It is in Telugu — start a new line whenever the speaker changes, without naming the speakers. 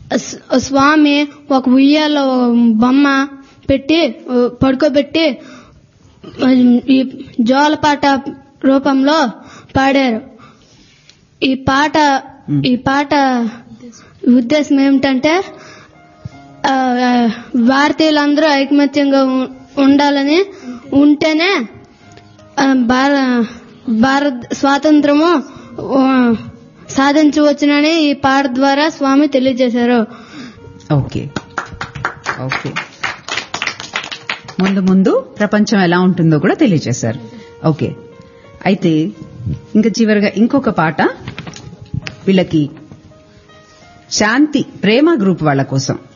స్- స్వామి ఒక ఉయ్యాలో బొమ్మ పెట్టి పడుకోబెట్టి ఈ జోలపాట రూపంలో పాడారు ఈ పాట ఈ పాట ఉద్దేశం ఏమిటంటే ఆ, ఆ, భారతీయులందరూ ఐకమత్యంగా ఉ- ఉండాలని ఉంటేనే ఆ, భార భారత్ స్వాతంత్రము ఆ, సాధించవచ్చునని ఈ పాట ద్వారా స్వామి తెలియజేశారు
ఓకే ఓకే ముందు ముందు ప్రపంచం ఎలా ఉంటుందో కూడా తెలియజేశారు ఓకే అయితే ఇంకా చివరిగా ఇంకొక పాట వీళ్ళకి శాంతి ప్రేమ గ్రూప్ వాళ్ళ కోసం